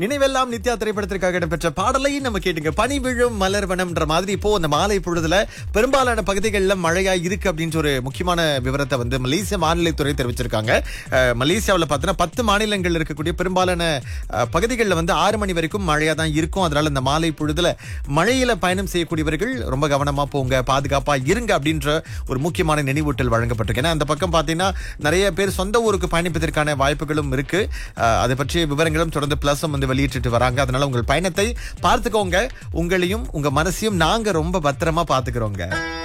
நினைவெல்லாம் நித்யா திரைப்படத்திற்காக இடம்பெற்ற பாடலை நம்ம கேட்டுங்க பனி விழும் மலர்வனம்ன்ற மாதிரி இப்போ அந்த மாலை பொழுதுல பெரும்பாலான பகுதிகளில் மழையா இருக்கு அப்படின்ற ஒரு முக்கியமான விவரத்தை வந்து மலேசிய வானிலைத்துறை தெரிவிச்சிருக்காங்க அஹ், மலேசியாவுல பார்த்தீங்கன்னா பத்து மாநிலங்கள் இருக்கக்கூடிய பெரும்பாலான அஹ், பகுதிகளில் வந்து ஆறு மணி வரைக்கும் மழையா தான் இருக்கும் அதனால இந்த மாலை பொழுதுல மழையில பயணம் செய்யக்கூடியவர்கள் ரொம்ப கவனமா போங்க பாதுகாப்பா இருங்க அப்படின்ற ஒரு முக்கியமான நினைவூட்டல் வழங்கப்பட்டிருக்கு ஏன்னா அந்த பக்கம் பார்த்தீங்கன்னா நிறைய பேர் சொந்த ஊருக்கு பயணிப்பதற்கான வாய்ப்புகளும் இருக்கு அஹ், அதை பற்றிய விவரங்களும் தொடர்ந்து பிளஸும் வந்து வெளியிட்டு வராங்க அதனால உங்கள் பயணத்தை பார்த்துக்கோங்க உங்களையும் உங்க மனசையும் நாங்க ரொம்ப பத்திரமா பாத்துக்கிறோங்க